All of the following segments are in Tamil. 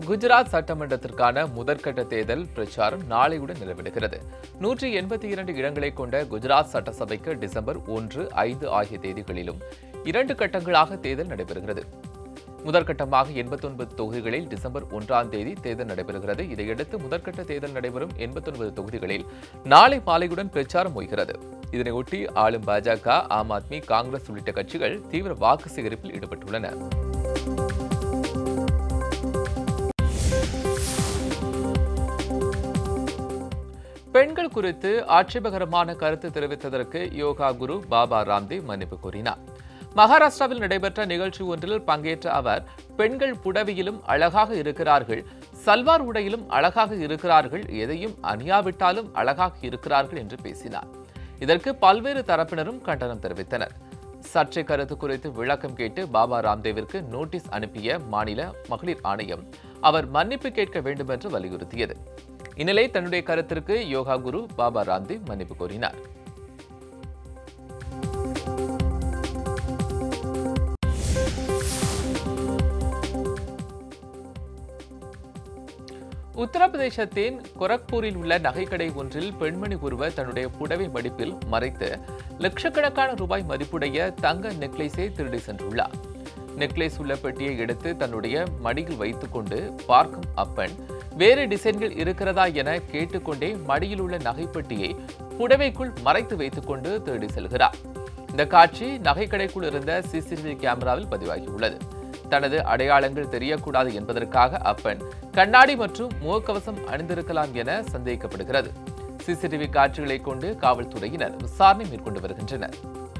குஜராத் சட்டமன்றத்திற்கான முதற்கட்ட தேர்தல் பிரச்சாரம் நாளையுடன் நிறைவடைகிறது நூற்றி எண்பத்தி இரண்டு இடங்களை கொண்ட குஜராத் சட்டசபைக்கு டிசம்பர் ஒன்று ஐந்து ஆகிய தேதிகளிலும் இரண்டு கட்டங்களாக தேர்தல் நடைபெறுகிறது முதற்கட்டமாக 89 தொகுதிகளில் டிசம்பர் ஒன்றாம் தேதி தேர்தல் நடைபெறுகிறது இதையடுத்து முதற்கட்ட தேர்தல் நடைபெறும் 89 தொகுதிகளில் நாளை மாலையுடன் பிரச்சாரம் ஓய்கிறது இதனையொட்டி ஆளும் பாஜக ஆம் ஆத்மி காங்கிரஸ் உள்ளிட்ட கட்சிகள் தீவிர வாக்கு சேகரிப்பில் ஈடுபட்டுள்ளன பெண்கள் குறித்து ஆட்சேபகரமான கருத்து தெரிவித்ததற்கு யோகா குரு பாபா ராம்தேவ் மன்னிப்பு கூறினார் மகாராஷ்டிராவில் நடைபெற்ற நிகழ்ச்சி ஒன்றில் பங்கேற்ற அவர் பெண்கள் புடவையிலும் அழகாக இருக்கிறார்கள் சல்வார் உடையிலும் அழகாக இருக்கிறார்கள் எதையும் அணியாவிட்டாலும் அழகாக இருக்கிறார்கள் என்று பேசினார் இதற்கு பல்வேறு தரப்பினரும் கண்டனம் தெரிவித்தனர் சர்ச்சை கருத்து குறித்து விளக்கம் கேட்டு பாபா ராம்தேவிற்கு நோட்டீஸ் அனுப்பிய மாநில மகளிர் ஆணையம் அவர் மன்னிப்பு கேட்க வேண்டும் என்று வலியுறுத்தியது இந்நிலை தன்னுடைய கருத்திற்கு யோகா குரு பாபா ராம்தேவ் மன்னிப்பு கோரினார் உத்தரப்பிரதேசத்தின் கொரக்பூரில் உள்ள நகைக்கடை ஒன்றில் பெண்மணி ஒருவர் தன்னுடைய புடவை மடிப்பில் மறைத்து லட்சக்கணக்கான ரூபாய் மதிப்புடைய தங்க நெக்லேஸை திருடி சென்றுள்ளார் நெக்லேஸ் உள்ள பெட்டியை எடுத்து தன்னுடைய மடியில் வைத்துக்கொண்டு பார்க்கும் அப்பெண் வேறு டிசைன்கள் இருக்கிறதா என கேட்டுக்கொண்டே மடியில் உள்ள நகைப்பெட்டியை புடவைக்குள் மறைத்து வைத்துக்கொண்டு திருடி செல்கிறார் இந்த காட்சி நகைக்கடைக்குள் இருந்த சிசிடிவி கேமராவில் பதிவாகியுள்ளது தனது அடையாளங்கள் தெரியக்கூடாது என்பதற்காக அப்பெண் கண்ணாடி மற்றும் முகக்கவசம் அணிந்திருக்கலாம் என சந்தேகிக்கப்படுகிறது சிசிடிவி காட்சிகளை கொண்டு காவல்துறையினர் விசாரணை மேற்கொண்டு வருகின்றனர்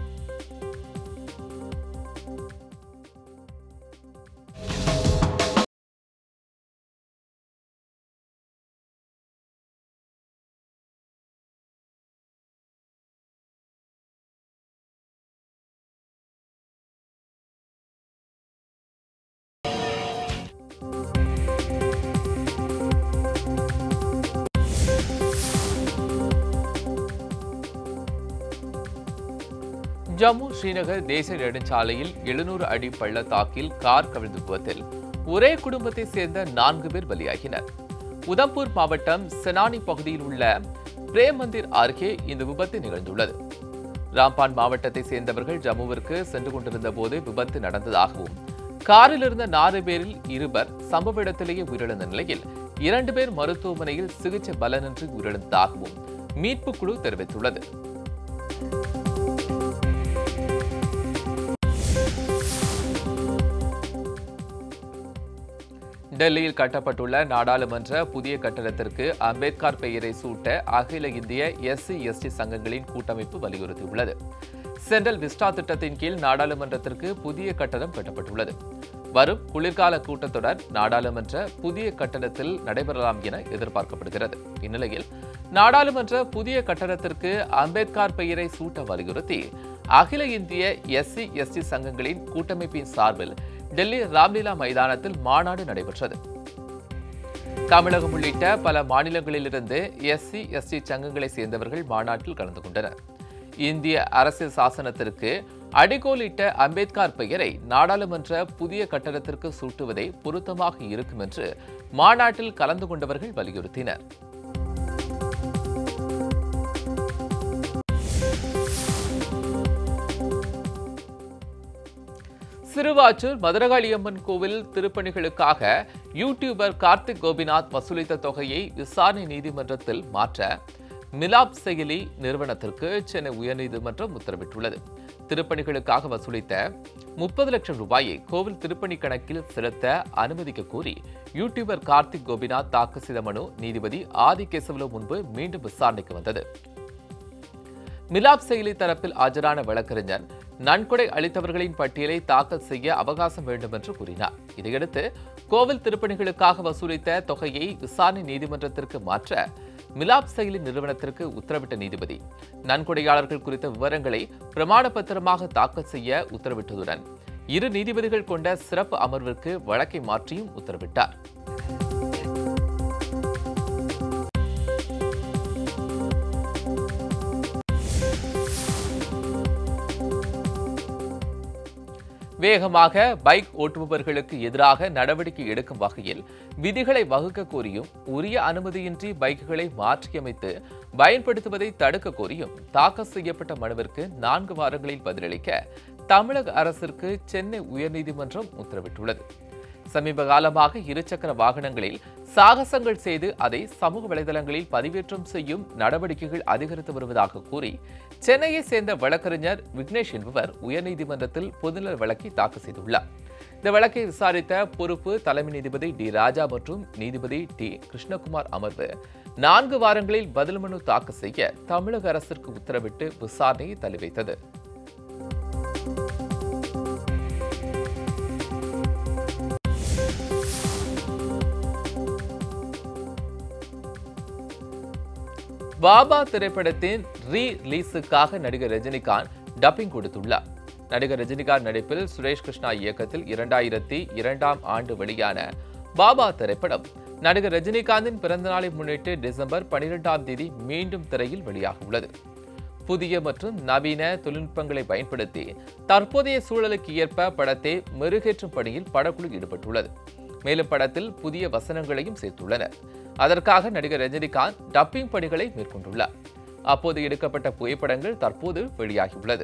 ஜம்மு ஸ்ரீநகர் தேசிய நெடுஞ்சாலையில் எழுநூறு அடி பள்ளத்தாக்கில் கார் கவிழ்ந்த விபத்தில் ஒரே குடும்பத்தை சேர்ந்த நான்கு பேர் பலியாகினர் உதம்பூர் மாவட்டம் செனானி பகுதியில் உள்ள பிரேம் மந்திர் அருகே இந்த விபத்து நிகழ்ந்துள்ளது ராம்பான் மாவட்டத்தை சேர்ந்தவர்கள் ஜம்முவிற்கு சென்று கொண்டிருந்த போது விபத்து நடந்ததாகவும் காரில் இருந்த நாலு பேரில் இருவர் சம்பவ இடத்திலேயே உயிரிழந்த நிலையில் இரண்டு பேர் மருத்துவமனையில் சிகிச்சை பலனின்றி உயிரிழந்ததாகவும் மீட்புக் குழு தெரிவித்துள்ளது டெல்லியில் கட்டப்பட்டுள்ள நாடாளுமன்ற புதிய கட்டடத்திற்கு அம்பேத்கர் பெயரை சூட்ட அகில இந்திய எஸ்சி எஸ்டி சங்கங்களின் கூட்டமைப்பு வலியுறுத்தியுள்ளது சென்ட்ரல் விஸ்டா திட்டத்தின் கீழ் நாடாளுமன்றத்திற்கு புதிய கட்டடம் கட்டப்பட்டுள்ளது வரும் குளிர்கால கூட்டத்தொடர் நாடாளுமன்ற புதிய கட்டடத்தில் நடைபெறலாம் என எதிர்பார்க்கப்படுகிறது இந்நிலையில் நாடாளுமன்ற புதிய கட்டடத்திற்கு அம்பேத்கர் பெயரை சூட்ட வலியுறுத்தி அகில இந்திய எஸ்சி எஸ்டி சங்கங்களின் கூட்டமைப்பின் சார்பில் டெல்லி ராம்லீலா மைதானத்தில் மாநாடு நடைபெற்றது தமிழகம் உள்ளிட்ட பல மாநிலங்களிலிருந்து எஸ்சி எஸ்டி சங்கங்களை சேர்ந்தவர்கள் மாநாட்டில் கலந்து கொண்டனர் இந்திய அரசியல் சாசனத்திற்கு அடிகோலிட்ட அம்பேத்கர் பெயரை நாடாளுமன்ற புதிய கட்டடத்திற்கு சூட்டுவதே பொருத்தமாக இருக்கும் என்று மாநாட்டில் கலந்து கொண்டவர்கள் வலியுறுத்தினர் சிறுவாச்சூர் மதுரகாளியம்மன் கோவில் திருப்பணிகளுக்காக யூடியூபர் கார்த்திக் கோபிநாத் வசூலித்த தொகையை விசாரணை நீதிமன்றத்தில் மாற்ற மிலாப் செயலி நிறுவனத்திற்கு சென்னை உயர்நீதிமன்றம் உத்தரவிட்டுள்ளது திருப்பணிகளுக்காக வசூலித்த முப்பது லட்சம் ரூபாயை கோவில் திருப்பணி கணக்கில் செலுத்த அனுமதிக்க கோரி யூடியூபர் கார்த்திக் கோபிநாத் தாக்கல் செய்த மனு நீதிபதி ஆதிகேசவலு முன்பு மீண்டும் விசாரணைக்கு வந்தது மிலாப் செயலி தரப்பில் ஆஜரான வழக்கறிஞர் நன்கொடை அளித்தவர்களின் பட்டியலை தாக்கல் செய்ய அவகாசம் வேண்டும் என்று கூறினார் இதையடுத்து கோவில் திருப்பணிகளுக்காக வசூலித்த தொகையை விசாரணை நீதிமன்றத்திற்கு மாற்ற மிலாப் செயலி நிறுவனத்திற்கு உத்தரவிட்ட நீதிபதி நன்கொடையாளர்கள் குறித்த விவரங்களை பிரமாண பத்திரமாக தாக்கல் செய்ய உத்தரவிட்டதுடன் இரு நீதிபதிகள் கொண்ட சிறப்பு அமர்விற்கு வழக்கை மாற்றியும் உத்தரவிட்டார் வேகமாக பைக் ஓட்டுபவர்களுக்கு எதிராக நடவடிக்கை எடுக்கும் வகையில் விதிகளை வகுக்க கோரியும் உரிய அனுமதியின்றி பைக்குகளை மாற்றியமைத்து பயன்படுத்துவதை தடுக்க கோரியும் தாக்கல் செய்யப்பட்ட மனுவிற்கு நான்கு வாரங்களில் பதிலளிக்க தமிழக அரசிற்கு சென்னை உயர்நீதிமன்றம் உத்தரவிட்டுள்ளது சமீப காலமாக இருசக்கர வாகனங்களில் சாகசங்கள் செய்து அதை சமூக வலைதளங்களில் பதிவேற்றம் செய்யும் நடவடிக்கைகள் அதிகரித்து வருவதாக கூறி சென்னையை சேர்ந்த வழக்கறிஞர் விக்னேஷ் என்பவர் உயர்நீதிமன்றத்தில் பொதுநல வழக்கை தாக்கல் செய்துள்ளார் இந்த வழக்கை விசாரித்த பொறுப்பு தலைமை நீதிபதி டி ராஜா மற்றும் நீதிபதி டி கிருஷ்ணகுமார் அமர்வு நான்கு வாரங்களில் பதில் மனு தாக்கல் செய்ய தமிழக அரசிற்கு உத்தரவிட்டு விசாரணையை தள்ளி வைத்தது பாபா திரைப்படத்தின் ரீ ரிலீஸுக்காக நடிகர் ரஜினிகாந்த் டப்பிங் கொடுத்துள்ளார் நடிகர் ரஜினிகாந்த் நடிப்பில் சுரேஷ் கிருஷ்ணா இயக்கத்தில் இரண்டாயிரத்தி இரண்டாம் ஆண்டு வெளியான பாபா திரைப்படம் நடிகர் ரஜினிகாந்தின் பிறந்தநாளை முன்னிட்டு டிசம்பர் பனிரெண்டாம் தேதி மீண்டும் திரையில் வெளியாக உள்ளது புதிய மற்றும் நவீன தொழில்நுட்பங்களை பயன்படுத்தி தற்போதைய சூழலுக்கு ஏற்ப படத்தை மெருகேற்றும் பணியில் படக்குழு ஈடுபட்டுள்ளது மேலும் படத்தில் புதிய வசனங்களையும் சேர்த்துள்ளனர் அதற்காக நடிகர் ரஜினிகாந்த் டப்பிங் பணிகளை மேற்கொண்டுள்ளார் அப்போது எடுக்கப்பட்ட புகைப்படங்கள் தற்போது வெளியாகியுள்ளது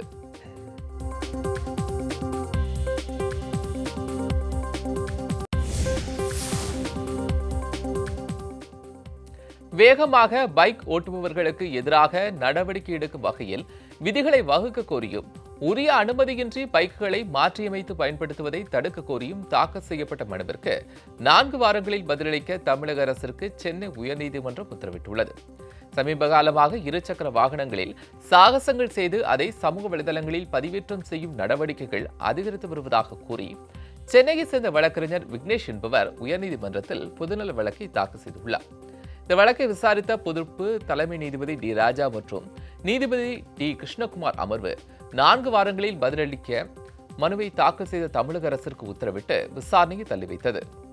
வேகமாக பைக் ஓட்டுபவர்களுக்கு எதிராக நடவடிக்கை எடுக்கும் வகையில் விதிகளை வகுக்க கோரியும் உரிய அனுமதியின்றி பைக்குகளை மாற்றியமைத்து பயன்படுத்துவதை தடுக்க கோரியும் தாக்கல் செய்யப்பட்ட மனுவிற்கு நான்கு வாரங்களில் பதிலளிக்க தமிழக அரசிற்கு சென்னை உயர்நீதிமன்றம் உத்தரவிட்டுள்ளது சமீப காலமாக இருசக்கர வாகனங்களில் சாகசங்கள் செய்து அதை சமூக வலைதளங்களில் பதிவேற்றம் செய்யும் நடவடிக்கைகள் அதிகரித்து வருவதாக கூறி சென்னையை சேர்ந்த வழக்கறிஞர் விக்னேஷ் என்பவர் உயர்நீதிமன்றத்தில் பொதுநல வழக்கை தாக்கல் செய்துள்ளார் இந்த வழக்கை விசாரித்த பொறுப்பு தலைமை நீதிபதி டி ராஜா மற்றும் நீதிபதி டி கிருஷ்ணகுமார் அமர்வு நான்கு வாரங்களில் பதிலளிக்க மனுவை தாக்கல் செய்த தமிழக அரசிற்கு உத்தரவிட்டு விசாரணையை தள்ளி வைத்தது